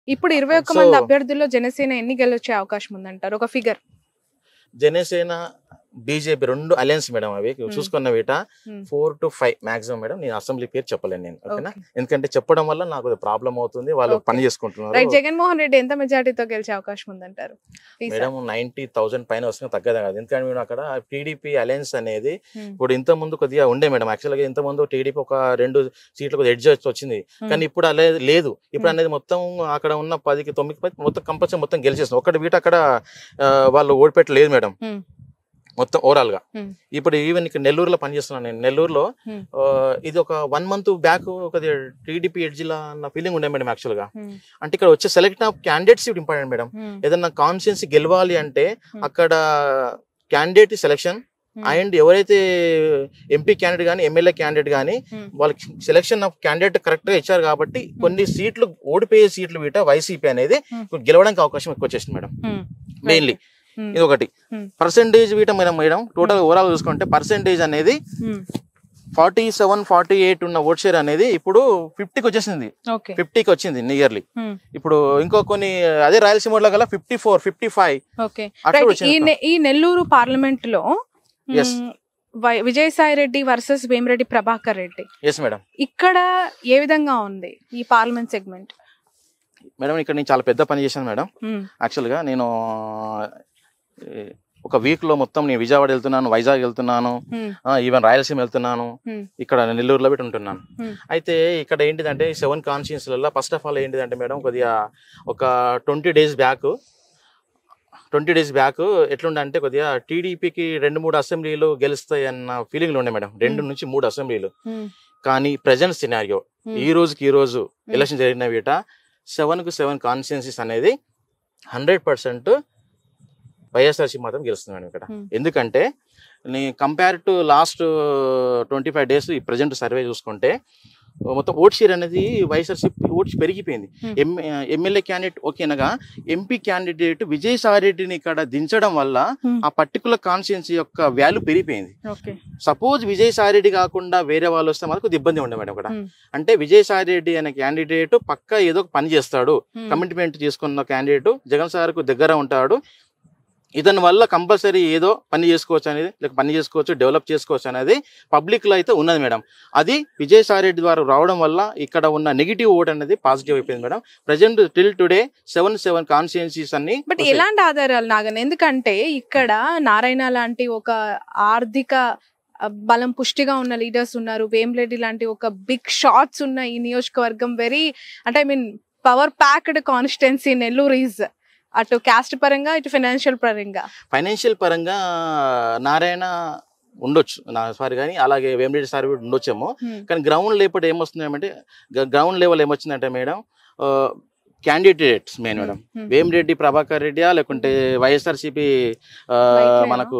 ఇప్పుడు ఇరవై ఒక్క మంది So- అభ్యర్థుల్లో జనసేన ఎన్ని గెలొచ్చే అవకాశం ఉందంటారు ఒక ఫిగర్ జనసేన బీజేపీ రెండు అలయన్స్ మేడం అవి చూసుకున్న వీట Hmm. Four to five maximum madam నేను అసెంబ్లీ పేరు చెప్పలేను నేను ఓకేనా Okay. ఎందుకంటే చెప్పడం వల్ల నాకు ప్రాబ్లం అవుతుంది వాళ్ళు Okay. పని చేసుకుంటున్నారు రైట్ జగన్మోహన్ రెడ్డి ఎంత మెజార్టీతో గెలిచే అవకాశం ఉందంటారు ఈసారి. మేడం నైన్టీ థౌసండ్ పైన వస్తుంది తగ్గదు కాదు ఎందుకంటే మేము అక్కడ టీడీపీ అలయన్స్ అనేది Hmm. ఇప్పుడు ఇంత ముందు కొద్దిగా ఉండే మేడం యాక్చువల్ గా ఇంత ముందు టీడీపీ ఒక రెండు సీట్లు కొద్దిగా ఎడ్జ్ వచ్చింది కానీ ఇప్పుడు అలా లేదు ఇప్పుడు Hmm. అనేది మొత్తం అక్కడ ఉన్న పదికి తొమ్మిది పది మొత్తం కంపల్సరీ మొత్తం గెలిచేస్తుంది ఒకటి వీట అక్కడ ఆ, వాళ్ళు ఓడిపెట్టలేదు మేడం Hmm. మొత్తం ఓవరాల్ గా Hmm. ఇప్పుడు ఈవెన్ ఇక్కడ నెల్లూరులో పనిచేస్తున్నాను నేను నెల్లూరులో Hmm. ఆ, ఇది ఒక వన్ మంత్ బ్యాక్ కొద్దిగా టీడీపీ ఎడ్జిలా అన్న ఫీలింగ్ ఉండే మేడం యాక్చువల్ గా Hmm. అంటే ఇక్కడ వచ్చే select of candidates important madam Hmm. ఏదన్నా కాన్స్టిట్యున్సీ గెలవాలి అంటే Hmm. అక్కడ క్యాండిడేట్ సెలెక్షన్ Hmm. అండ్ ఎవరైతే ఎంపీ క్యాండిడేట్ కానీ ఎమ్మెల్యే క్యాండిడేట్ కానీ Hmm. వాళ్ళకి సెలెక్షన్ ఆఫ్ క్యాండిడేట్ కరెక్ట్ గా ఇచ్చారు కాబట్టి కొన్ని సీట్లు ఓడిపోయే సీట్లు వీట వైసీపీ అనేది Hmm. గెలవడానికి అవకాశం ఎక్కువ వచ్చేసింది మేడం Hmm. Mainly Hmm. ఇది ఒకటి Hmm. పర్సెంటేజ్ వీట మేడం మేడం టోటల్ ఓవరాల్ చూసుకుంటే పర్సెంటేజ్ అనేది Hmm. Forty seven forty eight ఉన్న ఓట్ షేర్ అనేది ఇప్పుడు ఫిఫ్టీకి వచ్చేసింది ఓకే ఫిఫ్టీకి వచ్చింది నియర్లీ Hmm. ఇప్పుడు ఇంకో కొన్ని అదే రాయలసీమలో గల fifty four fifty five okay అట్లా రైట్ వచ్చింది ఈ నె- ఈ నెల్లూరు పార్లమెంట్ లో Yes. మ్, వై- Vijayasai Reddy versus Vemireddy Prabhakar Reddy yes madam ఇక్కడ ఏ విధంగా ఉంది ఈ పార్లమెంట్ సెగ్మెంట్ మేడం ఇక్కడ నేను చాలా పెద్ద పని చేశాను మేడం యాక్చువల్గా నేను ఏ, ఒక వీక్ లో మొత్తం నేను విజయవాడ వెళ్తున్నాను వైజాగ్ వెళ్తున్నాను ఈవెన్ రాయలసీమ వెళ్తున్నాను Hmm. ఇక్కడ నెల్లూరులో పెట్టి ఉంటున్నాను Hmm. అయితే ఇక్కడ ఏంటిదంటే సెవెన్ కాన్షియన్స్లలో ఫస్ట్ ఆఫ్ ఆల్ ఏంటిదంటే మేడం కొద్దిగా ఒక twenty days back twenty days back ఎట్లుండంటే కొద్దిగా టీడీపీకి రెండు మూడు అసెంబ్లీలు గెలుస్తాయి అన్న ఫీలింగ్లు ఉండే మేడం రెండు నుంచి మూడు అసెంబ్లీలు కానీ ప్రజెంట్ సినారియో ఈ రోజుకి ఈ రోజు ఎలక్షన్ జరిగిన వీట సెవెన్ కు సెవెన్ కాన్స్టిట్యున్సీస్ అనేది హండ్రెడ్ పర్సెంట్ వైఎస్ఆర్సీ మాత్రం గెలుస్తుంది మేడం ఇక్కడ Hmm. ఎందుకంటే నీ compare to last twenty five days ఈ ప్రజెంట్ సర్వే చూసుకుంటే మొత్తం ఓట్ షేర్ అనేది వైఎస్ఆర్సీపీ ఓట్స్ పెరిగిపోయింది Hmm. ఎం ఎమ్మెల్యే క్యాండిడేట్ ఓకేనగా ఎంపీ క్యాండిడేట్ విజయసాయి రెడ్డిని ఇక్కడ దించడం వల్ల Hmm. ఆ పర్టికులర్ కాన్స్టిట్యున్సీ యొక్క వాల్యూ పెరిగిపోయింది ఓకే సపోజ్ విజయసాయి రెడ్డి కాకుండా వేరే వాళ్ళు వస్తే మనకు కొద్ది ఇబ్బంది ఉండే మేడం ఇక్కడ Hmm. అంటే విజయసాయి రెడ్డి అనే క్యాండిడేట్ పక్క ఏదో ఒక పని చేస్తాడు కమిట్మెంట్ చేసుకున్న క్యాండిడేట్ జగన్ సార్ కు దగ్గర ఉంటాడు ఇతని వల్ల కంపల్సరీ ఏదో పని చేసుకోవచ్చు అనేది లేక పని చేసుకోవచ్చు డెవలప్ చేసుకోవచ్చు అనేది పబ్లిక్ లో అయితే ఉన్నది మేడం అది విజయసాయి రెడ్డి ద్వారా రావడం వల్ల ఇక్కడ ఉన్న నెగిటివ్ ఓట్ అనేది పాజిటివ్ అయిపోయింది madam present till today seven seven constituencies అన్ని బట్ ఎలాంటి ఆధారాలు నాగన్ ఎందుకంటే ఇక్కడ నారాయణ లాంటి ఒక ఆర్థిక ఆ, బలం పుష్టిగా ఉన్న లీడర్స్ ఉన్నారు వేమ్రెడ్డి లాంటి ఒక బిగ్ షాట్స్ ఉన్న ఈ నియోజకవర్గం వెరీ అంటే I mean power packed constituency Nellore is అటు క్యాస్ట్ పరంగా ఇటు ఫైనాన్షియల్ పరంగా ఫైనాన్షియల్ పరంగా నారాయణ ఉండొచ్చు నా సారీ కానీ అలాగే వేమిరెడ్డి సార్ కూడా ఉండొచ్చేమో కానీ గ్రౌండ్ లేపటి ఏమొస్తుందంటే గ్రౌండ్ లెవెల్ ఏమొచ్చిందంటే madam candidates main madam Vemireddy Prabhakar రెడ్డియా లేకుంటే వైఎస్ఆర్సీపీ Right లేనా? మనకు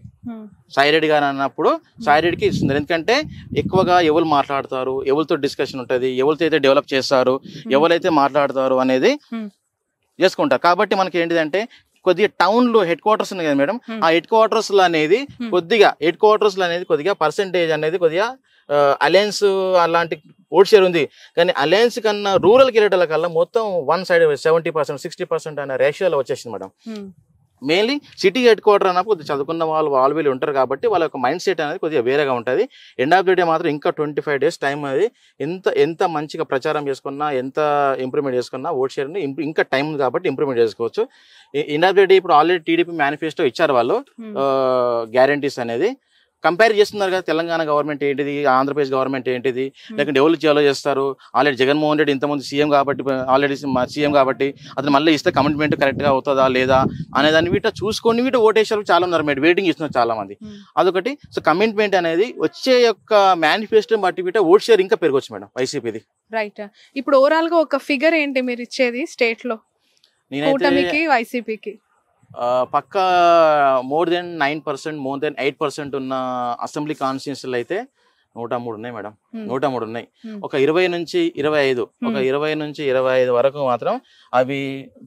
సాయి రెడ్డి గారు అన్నప్పుడు సాయి రెడ్డికి ఇస్తుంది ఎందుకంటే ఎక్కువగా ఎవరు మాట్లాడతారు ఎవరితో డిస్కషన్ ఉంటుంది ఎవరితో అయితే డెవలప్ చేస్తారు ఎవరైతే మాట్లాడతారు అనేది Hmm. చేసుకుంటారు కాబట్టి మనకి ఏంటిదంటే కొద్దిగా టౌన్ లో హెడ్ క్వార్టర్స్ ఉంది కదా మేడం Hmm. ఆ హెడ్ క్వార్టర్స్ లో అనేది Hmm. కొద్దిగా హెడ్ క్వార్టర్స్ లో అనేది కొద్దిగా పర్సంటేజ్ అనేది కొద్దిగా అలయన్స్ అలాంటి ఓట్ షేర్ ఉంది కానీ అలయన్స్ కన్నా రూరల్ కిరీటాల కల్లా మొత్తం one side seventy percent sixty percent అనే రేషియోలో వచ్చేసింది madam mainly city headquarter అన్నప్పుడు కొద్దిగా చదువుకున్న వాళ్ళు వాళ్ళు వీళ్ళు ఉంటారు కాబట్టి వాళ్ళ యొక్క మైండ్ సెట్ అనేది కొద్దిగా వేరేగా ఉంటుంది ఎండ్ ఆఫ్ ది డే మాత్రం ఇంకా ట్వంటీ ఫైవ్ డేస్ టైం అది ఎంత ఎంత మంచిగా ప్రచారం చేసుకున్నా ఎంత ఇంప్రూవ్మెంట్ చేసుకున్నా ఓట్ షేర్ని ఇంకా టైం ఉంది కాబట్టి ఇంప్రూవ్మెంట్ చేసుకోవచ్చు ఎండ్ ఆఫ్ ది డే ఇప్పుడు ఆల్రెడీ టీడీపీ మేనిఫెస్టో ఇచ్చారు వాళ్ళు గ్యారంటీస్ అనేది కంపేర్ చేస్తున్నారు కదా తెలంగాణ గవర్నమెంట్ ఏంటిది ఆంధ్రప్రదేశ్ గవర్నమెంట్ ఏంటిది లేకుంటే ఎవరు చేయాలో చేస్తారు ఆల్రెడీ జగన్మోహన్ రెడ్డి ఇంతమంది సీఎం కాబట్టి ఆల్రెడీ సీఎం కాబట్టి అతను మళ్ళీ ఇస్తే కమిట్మెంట్ కరెక్ట్ గా అవుతుందా లేదా అనే దాన్ని వీట చూసుకొని వీట ఓటేసారు చాలా ఉన్నారు మేడం వెయిటింగ్ ఇస్తున్నారు చాలా మంది అదొకటి సో కమిట్మెంట్ అనేది వచ్చే యొక్క మేనిఫెస్టో బట్టి వీట ఓట్ షేర్ ఇంకా పెరగవచ్చు మేడం వైసీపీది రైట్ ఇప్పుడు ఓవరాల్ గా ఒక ఫిగర్ ఏంటి మీరు ఇచ్చేది స్టేట్ లో నేనైతే కూటమికి వైసీపీకి ఆ, పక్కా more than nine percent more than eight percent ఉన్న అసెంబ్లీ కాన్స్టిట్యూన్సీలు అయితే నూట మూడు ఉన్నాయి మేడం Hmm. నూట మూడు ఉన్నాయి Hmm. ఒక ఇరవై నుంచి ఇరవై ఐదు ఒక Hmm. ఇరవై నుంచి ఇరవై ఐదు వరకు మాత్రం అవి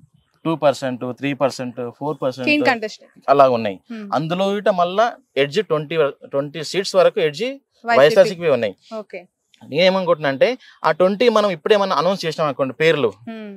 two percent three percent four క్లీన్ పర్సెంట్ కంటెస్ట్ అలా ఉన్నాయి అందులో ఇట మళ్ళా ఎడ్జి ట్వంటీ ట్వంటీ సీట్స్ వరకు ఎడ్జి వైసీపీ వైఎస్ఆర్సీకి ఉన్నాయి ఓకే నేనేమనుకుంటున్నా అంటే ఆ ట్వంటీ మనం ఇప్పుడేమన్నా అనౌన్స్ చేసినాం అనుకోండి పేర్లు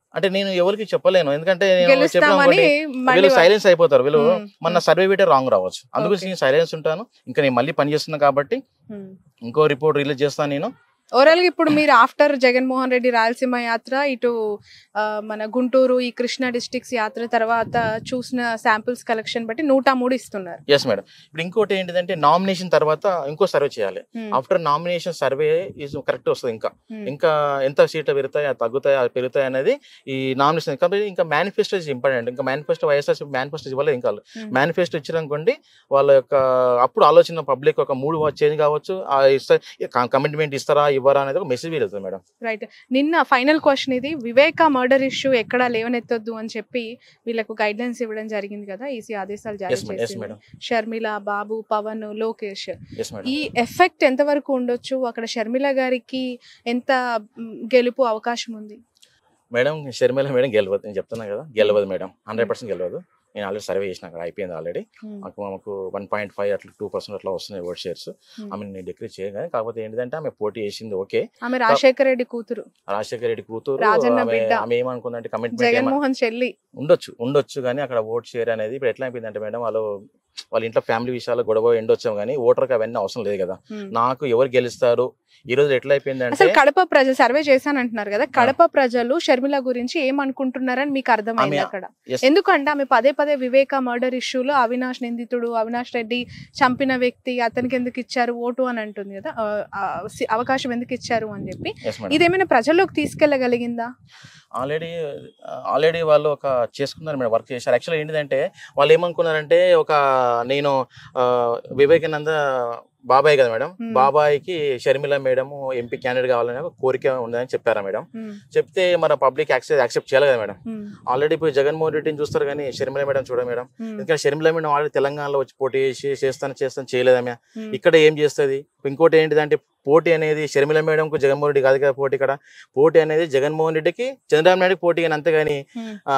అంటే నేను ఎవరికి చెప్పలేను ఎందుకంటే నేను చెప్పిన గెలుస్తామని మళ్ళీ వీళ్ళు సైలెన్స్ అయిపోతారు వీళ్ళు మ్మ్. మన సర్వే వీటే రాంగ్ రావచ్చు అందుకు Okay. నేను సైలెన్స్ ఉంటాను ఇంకా నేను మళ్ళీ పని చేస్తున్నా కాబట్టి మ్మ్. ఇంకో రిపోర్ట్ రిలీజ్ చేస్తాను నేను ఓవరాల్ గా ఇప్పుడు మీరు ఆఫ్టర్ జగన్మోహన్ రెడ్డి రాయలసీమ యాత్ర ఇటు ఆ, మన గుంటూరు ఈ కృష్ణా డిస్ట్రిక్ట్స్ యాత్ర తర్వాత చూసిన శాంపిల్స్ కలెక్షన్ బట్టి నూట మూడు ఇస్తున్నారు ఎస్ మేడం ఇప్పుడు ఇంకోటి ఏంటిదంటే నామినేషన్ తర్వాత ఇంకో సర్వే చేయాలి మ్మ్. After nomination survey is correct వస్తుంది ఇంకా మ్మ్. ఇంకా ఎంత సీట్లు పెరుగుతాయి అది తగ్గుతాయి అది పెరుగుతాయి అనేది ఈ నామినేషన్ కాబట్టి ఇంకా మేనిఫెస్టో ఇస్ ఇంపార్టెంట్ ఇంకా మేనిఫెస్టో వైఎస్ఆర్ మేనిఫెస్టో ఇవ్వలేదు ఇంకా మ్మ్. మేనిఫెస్టో ఇచ్చారనుకోండి వాళ్ళ యొక్క అప్పుడు ఆలోచన పబ్లిక్ ఒక మూడు చేంజ్ కావచ్చు ఆ ఇస్తా కమిట్మెంట్ ఇస్తారా ఇవ్వరా అనేది ఒక మెసేజ్ వెళ్తుంది మేడం రైట్ నిన్న ఫైనల్ క్వశ్చన్ ఇది వివేక మర్డర్ ఇష్యూ ఎక్కడా లేవనెత్తొద్దు అని చెప్పి వీళ్ళకు గైడ్ లైన్స్ ఇవ్వడం జరిగింది కదా ఈసీ ఆదేశాలు జారీ ఎస్ మేడం ఎస్ చేసింది madam Sharmila Babu Pawan Lokesh yes madam ఈ ఎఫెక్ట్ ఎంత వరకు ఉండొచ్చు అక్కడ షర్మిల గారికి ఎంత మ్, గెలుపు అవకాశం ఉంది మేడం షర్మిల మేడం గెలవదు నేను చెప్తున్నా కదా గెలవదు మేడం హండ్రెడ్ పర్సెంట్ గెలవదు నేను ఆల్రెడీ సర్వే చేసిన అక్కడ అయిపోయింది ఆల్రెడీ మ్, మాకు మాకు వన్ పాయింట్ ఫైవ్ అట్లా టూ పర్సెంట్ అట్లా వస్తున్నాయి ఓట్ షేర్స్ మ్. ఆమె నేను డిగ్రీ చేయగానే కాకపోతే ఏంటంటే ఆమె పోటీ చేసింది ఓకే ఆమె రాజశేఖర రెడ్డి కూతురు రాజశేఖర రెడ్డి కూతురు రాజన్న ఆమె బిడ్డ. ఆమె ఏమనుకుందంటే కమిట్మెంట్ జగన్మోహన్ చెల్లి ఉండొచ్చు ఉండొచ్చు కానీ అక్కడ ఓట్ షేర్ అనేది ఇప్పుడు ఎట్లా అయిపోయిందంటే మేడం వాళ్ళు వాళ్ళ ఇంట్లో ఫ్యామిలీ విషయాలు గొడవ ఎండొచ్చాం కానీ ఓటర్కి అవన్నీ అవసరం లేదు కదా మ్. నాకు ఎవరు గెలుస్తారు ఈ రోజు ఎట్లా అయిపోయిందంటే అసలు కడప ప్రజలు సర్వే చేశానంటున్నారు కదా కడప ప్రజలు షర్మిల గురించి ఏమనుకుంటున్నారని మీకు అర్థమైంది ఆమె- అక్కడ Yes. ఎందుకంటే ఆమె పదే పదే వివేక మర్డర్ ఇష్యూలో అవినాష్ నిందితుడు అవినాష్ రెడ్డి చంపిన వ్యక్తి అతనికి ఎందుకు ఇచ్చారు ఓటు అని అంటుంది కదా ఆ, ఆ, సి- అవకాశం ఎందుకు ఇచ్చారు అని చెప్పి ఎస్ మేడం ఇదేమైనా ప్రజల్లోకి తీసుకెళ్లగలిగిందా ఆల్రెడీ ఆల్రెడీ వాళ్ళు ఒక చేసుకున్నారు మేడం వర్క్ చేశారు యాక్చువల్గా ఏంటిదంటే వాళ్ళు ఏమనుకున్నారంటే ఒక నేను ఆ, వివేకానంద బాబాయ్ కదా మేడం Hmm. బాబాయ్కి షర్మిల మేడం ఎంపీ క్యాండిడేట్ కావాలని ఒక కోరిక ఉందని చెప్పారా మేడం ఉమ్, చెప్తే మన పబ్లిక్ యాక్సెప్ట్ యాక్సెప్ట్ చేయాలి కదా మేడం ఉమ్, ఆల్రెడీ ఇప్పుడు జగన్మోహన్ రెడ్డిని చూస్తారు కానీ షర్మిల మేడం చూడ మేడం ఉమ్, ఎందుకంటే షర్మిల మేడం ఆల్రెడీ తెలంగాణలో వచ్చి పోటీ చేసి చేస్తాను చేస్తాను చేయలేదమ్మ ఉమ్, ఇక్కడ ఏం చేస్తుంది ఇంకోటి ఏంటిదంటే పోటీ అనేది షర్మిల మేడంకు జగన్మోహన్ రెడ్డి కాదు కదా పోటీ ఇక్కడ పోటీ అనేది జగన్మోహన్ రెడ్డికి చంద్రబాబు నాయుడుకి పోటీ కానీ అంతేగాని ఉమ్, ఆ,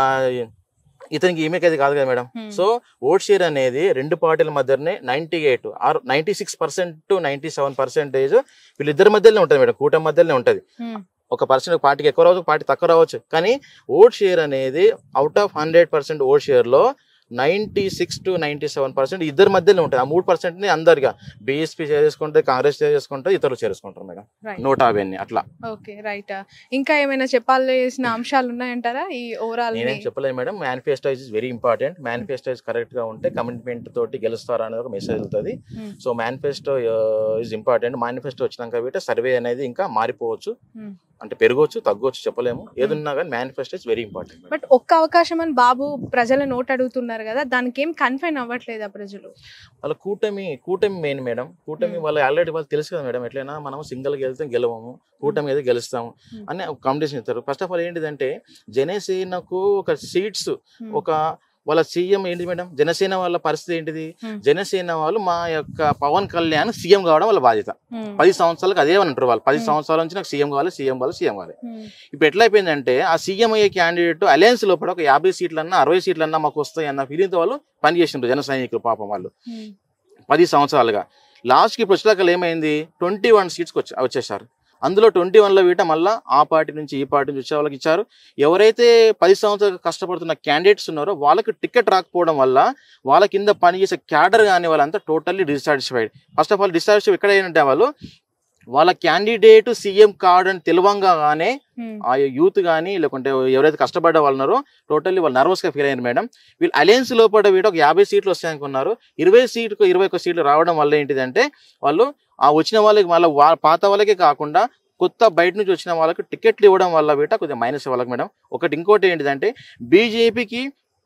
ఇతనికి ఈమెకి అది కాదు కదా madam Hmm. So vote share అనేది రెండు పార్టీల మధ్యనే ninety eight or ninety six percent to ninety seven percentage వీళ్ళిద్దరి మధ్యలోనే ఉంటుంది మేడం కూటమి మధ్యలోనే ఉంటుంది ఉమ్, ఒక పర్సెంట్ పార్టీకి ఎక్కువ రావచ్చు పార్టీ తక్కువ రావచ్చు కానీ ఓట్ షేర్ అనేది out of hundred percent vote షేర్లో ninety six to ninety seven percent ఇద్దరి మధ్యలో ఉంటుంది ఆ మూడు పర్సెంట్ని అందరిగా బీఎస్పీ చేసుకుంటే కాంగ్రెస్ చేసుకుంటే ఇతరులు చేరుకుంటారు మేడం Right. నూట యాభై అట్లా ఓకే రైట్ ఇంకా ఏమైనా చెప్పాల్సిన అంశాలు ఉన్నాయంటారా ఈ ఓవరాల్ నేనేం చెప్పలేదు madam manifesto is very important manifesto is correct గా ఉంటే కమిట్మెంట్ తోటి గెలుస్తారా అనేది ఒక మెసేజ్ వెళ్తుంది Hmm. So manifesto is important manifesto వచ్చినాక వీటే సర్వే అనేది ఇంకా మారిపోవచ్చు Hmm. అంటే పెరగవచ్చు తగ్గవచ్చు చెప్పలేము ఏదున్నా కానీ manifesto is very important but ఒక్క అవకాశం అని బాబు ప్రజల నోట్ అడుగుతున్నారు కదా దానికి ఏం కన్ఫైన్ అవ్వట్లేదా ప్రజలు వాళ్ళ కూటమి కూటమి మెయిన్ మేడం కూటమి Hmm. వాళ్ళు ఆల్రెడీ వాళ్ళు తెలుసు కదా మేడం ఎట్లయినా మనం సింగిల్ గెలితే గెలవము కూటమి అయితే గెలుస్తాము Hmm. అని ఒక కాంపిటీషన్ ఇస్తారు ఫస్ట్ ఆఫ్ ఆల్ ఏంటిదంటే జనసేనకు ఒక సీట్స్ Hmm. ఒక వాళ్ళ సీఎం ఏంటి మేడం జనసేన వాళ్ళ పరిస్థితి ఏంటిది Hmm. జనసేన వాళ్ళు మా యొక్క పవన్ కళ్యాణ్ సీఎం కావడం వాళ్ళ బాధ్యత Hmm. పది సంవత్సరాలకు అదే అంటారు వాళ్ళు పది Hmm. సంవత్సరాల నుంచి నాకు సీఎం కావాలి సీఎం కావాలి సీఎం కావాలి Hmm. ఇప్పుడు ఎట్లా అయిపోయిందంటే ఆ సీఎం అయ్యే క్యాండిడేట్ అలయన్స్ లోపల ఒక యాభై సీట్లన్నా అరవై సీట్లన్నా మాకు వస్తాయి అన్న ఫీలింగ్తో వాళ్ళు పనిచేసిండ్రు జన సైనికులు పాపం వాళ్ళు Hmm. పది సంవత్సరాలుగా లాస్ట్కి ఇప్పుడు వచ్చేదాకా ఏమైంది ట్వంటీ వన్ సీట్స్కి వచ్చి వచ్చేసారు అందులో ట్వంటీ వన్లో వీట మళ్ళీ ఆ పార్టీ నుంచి ఈ పార్టీ నుంచి వచ్చే వాళ్ళకి ఇచ్చారు ఎవరైతే పది సంవత్సరాలు కష్టపడుతున్న క్యాండిడేట్స్ ఉన్నారో వాళ్ళకి టికెట్ రాకపోవడం వల్ల వాళ్ళ కింద పనిచేసే క్యాడర్ కానీ వాళ్ళంతా totally dissatisfied first of all dissatisfy ఎక్కడ ఏంటంటే వాళ్ళు వాళ్ళ క్యాండిడేట్ సీఎం కాడని తెలివంగానే Hmm. ఆ యూత్ కానీ లేకుంటే ఎవరైతే కష్టపడ్డ వాళ్ళు ఉన్నారో టోటల్లీ వాళ్ళు నర్వస్ గా ఫీల్ అయ్యారు మేడం వీళ్ళు అలయన్స్ లోపల వీటి ఒక యాభై సీట్లు వస్తాయనుకున్నారు ఇరవై సీట్లు ఇరవై ఒక్క సీట్లు రావడం వల్ల ఏంటిదంటే వాళ్ళు ఆ వచ్చిన వాళ్ళకి మళ్ళీ వా- పాత వాళ్ళకే కాకుండా కొత్త బయట నుంచి వచ్చిన వాళ్ళకి టికెట్లు ఇవ్వడం వల్ల వీట కొద్దిగా మైనస్ వాళ్ళకి మేడం ఒకటి ఇంకోటి ఏంటిదంటే బీజేపీకి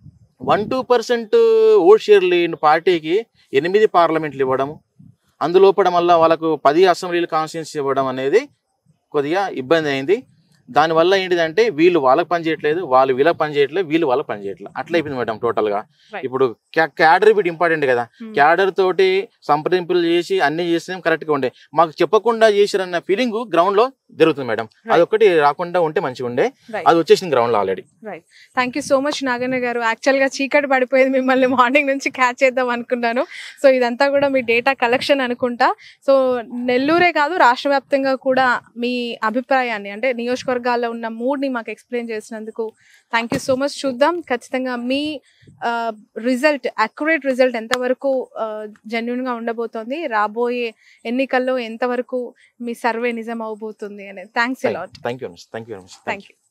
one two percent vote share లేని పార్టీకి ఎనిమిది పార్లమెంట్లు ఇవ్వడము అందులోపల మళ్ళీ వాళ్ళకు పది అసెంబ్లీలు కాన్స్టిట్యూన్సీ ఇవ్వడం అనేది కొద్దిగా ఇబ్బంది అయింది దానివల్ల ఏంటిదంటే వీళ్ళు వాళ్ళకి పని చేయట్లేదు వాళ్ళు వీళ్ళకి పని చేయట్లేదు వీళ్ళు వాళ్ళకి పని చేయట్లేదు అట్లా అయిపోయింది మేడం టోటల్ గా Right. ఇప్పుడు క్యాడర్ బిట్ ఇంపార్టెంట్ కదా Hmm. క్యాడర్ తోటి సంప్రదింపులు చేసి అన్ని చేసినా కరెక్ట్ గా ఉండే మాకు చెప్పకుండా చేసిరన్న ఫీలింగ్ గ్రౌండ్ లో జరుగుతుంది మేడం అదొకటి రాకుండా ఉంటే మంచిగా ఉండే Right. అది వచ్చేసింది గ్రౌండ్ లో already thank you so much Naganna garu actual గా చీకటి పడిపోయింది మిమ్మల్ని మార్నింగ్ నుంచి క్యాచ్ చేద్దాం అనుకున్నాను సో ఇదంతా కూడా మీ డేటా కలెక్షన్ అనుకుంటా సో నెల్లూరే కాదు రాష్ట్ర వ్యాప్తంగా కూడా మీ అభిప్రాయాన్ని అంటే నియోజకవర్గ నియోజకవర్గాల్లో ఉన్న మూడ్ని మాకు ఎక్స్ప్లెయిన్ చేసినందుకు థ్యాంక్ యూ సో మచ్ చూద్దాం ఖచ్చితంగా మీ రిజల్ట్ అక్యురేట్ రిజల్ట్ ఎంతవరకు జెన్యున్గా ఉండబోతోంది రాబోయే ఎన్నికల్లో ఎంతవరకు మీ సర్వే నిజం అవబోతుంది అనేది thanks lot thank you thank you very much thank you